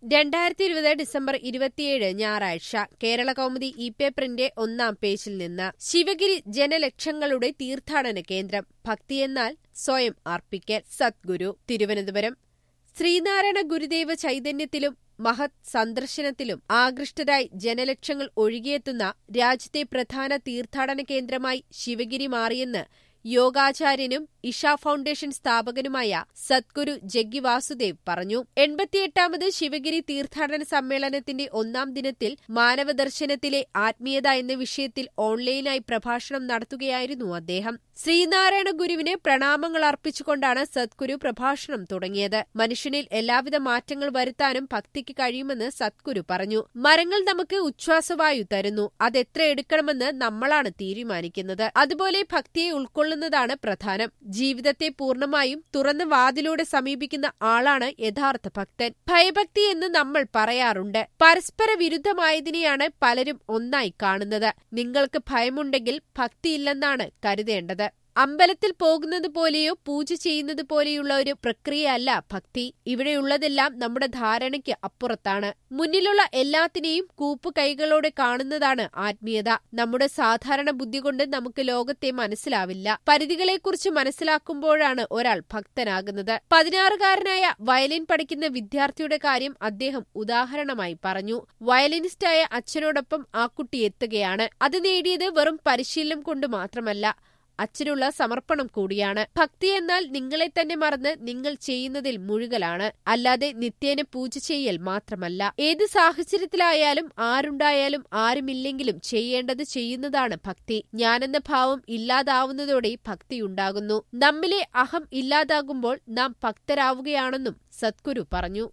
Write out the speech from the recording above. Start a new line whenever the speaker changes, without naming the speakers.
രണ്ടായിരത്തി ഇരുപത് ഡിസംബർ ഇരുപത്തിയേഴ് ഞായറാഴ്ച കേരള കൗമുദി ഇ പേപ്പറിന്റെ ഒന്നാം പേജിൽ നിന്ന് ശിവഗിരി ജനലക്ഷങ്ങളുടെ തീർത്ഥാടന കേന്ദ്രം ഭക്തിയെന്നാൽ സ്വയം അർപ്പിക്കൽ സദ്ഗുരു തിരുവനന്തപുരം ശ്രീനാരായണ ഗുരുദേവ ചൈതന്യത്തിലും മഹത് സന്ദർശനത്തിലും ആകൃഷ്ടരായി ജനലക്ഷങ്ങൾ ഒഴുകിയെത്തുന്ന രാജ്യത്തെ പ്രധാന തീർത്ഥാടന കേന്ദ്രമായി ശിവഗിരി മാറിയെന്ന് യോഗാചാര്യനും ഇഷ ഫൗണ്ടേഷൻ സ്ഥാപകനുമായ സദ്ഗുരു ജഗ്ഗി വാസുദേവ് പറഞ്ഞു എൺപത്തിയെട്ടാമത് ശിവഗിരി തീർത്ഥാടന സമ്മേളനത്തിന്റെ ഒന്നാം ദിനത്തിൽ മാനവദർശനത്തിലെ ആത്മീയത എന്ന വിഷയത്തിൽ ഓൺലൈനായി പ്രഭാഷണം നടത്തുകയായിരുന്നു അദ്ദേഹം ശ്രീനാരായണ ഗുരുവിന് പ്രണാമങ്ങൾ അർപ്പിച്ചുകൊണ്ടാണ് സദ്ഗുരു പ്രഭാഷണം തുടങ്ങിയത് മനുഷ്യനിൽ എല്ലാവിധ മാറ്റങ്ങൾ വരുത്താനും ഭക്തിക്ക് കഴിയുമെന്ന് സദ്ഗുരു പറഞ്ഞു മരങ്ങൾ നമുക്ക് ഉച്ഛ്വാസവായു തരുന്നു അതെത്ര എടുക്കണമെന്ന് നമ്മളാണ് തീരുമാനിക്കുന്നത് അതുപോലെ ഭക്തിയെ ഉൾക്കൊള്ളുന്നതാണ് പ്രധാനം ജീവിതത്തെ പൂർണ്ണമായും തുറന്ന വാതിലൂടെ സമീപിക്കുന്ന ആളാണ് യഥാർത്ഥ ഭക്തൻ ഭയഭക്തി എന്ന് നമ്മൾ പറയാറുണ്ട് പരസ്പര വിരുദ്ധമായതിനെയാണ് പലരും ഒന്നായി കാണുന്നത് നിങ്ങൾക്ക് ഭയമുണ്ടെങ്കിൽ ഭക്തിയില്ലെന്നാണ് കരുതേണ്ടത് അമ്പലത്തിൽ പോകുന്നത് പോലെയോ പൂജ ചെയ്യുന്നത് പോലെയുള്ള ഒരു പ്രക്രിയയല്ല ഭക്തി ഇവിടെയുള്ളതെല്ലാം നമ്മുടെ ധാരണയ്ക്ക് അപ്പുറത്താണ് മുന്നിലുള്ള എല്ലാത്തിനെയും കൂപ്പു കൈകളോടെ കാണുന്നതാണ് ആത്മീയത നമ്മുടെ സാധാരണ ബുദ്ധി കൊണ്ട് നമുക്ക് ലോകത്തെ മനസ്സിലാവില്ല പരിധികളെക്കുറിച്ച് മനസ്സിലാക്കുമ്പോഴാണ് ഒരാൾ ഭക്തനാകുന്നത് പതിനാറുകാരനായ വയലിൻ പഠിക്കുന്ന വിദ്യാർത്ഥിയുടെ കാര്യം അദ്ദേഹം ഉദാഹരണമായി പറഞ്ഞു വയലിനിസ്റ്റായ അച്ഛനോടൊപ്പം ആ കുട്ടി എത്തുകയാണ് അത് നേടിയത് വെറും പരിശീലനം കൊണ്ട് മാത്രമല്ല അച്ഛനുള്ള സമർപ്പണം കൂടിയാണ് ഭക്തി എന്നാൽ നിങ്ങളെ തന്നെ മറന്ന് നിങ്ങൾ ചെയ്യുന്നതിൽ മുഴുകലാണ് അല്ലാതെ നിത്യേന പൂജ ചെയ്യൽ മാത്രമല്ല ഏത് സാഹചര്യത്തിലായാലും ആരുണ്ടായാലും ആരുമില്ലെങ്കിലും ചെയ്യേണ്ടത് ചെയ്യുന്നതാണ് ഭക്തി ഞാനെന്ന ഭാവം ഇല്ലാതാവുന്നതോടെ ഭക്തിയുണ്ടാകുന്നു നമ്മിലെ അഹം ഇല്ലാതാകുമ്പോൾ നാം ഭക്തരാവുകയാണെന്നും സദ്ഗുരു പറഞ്ഞു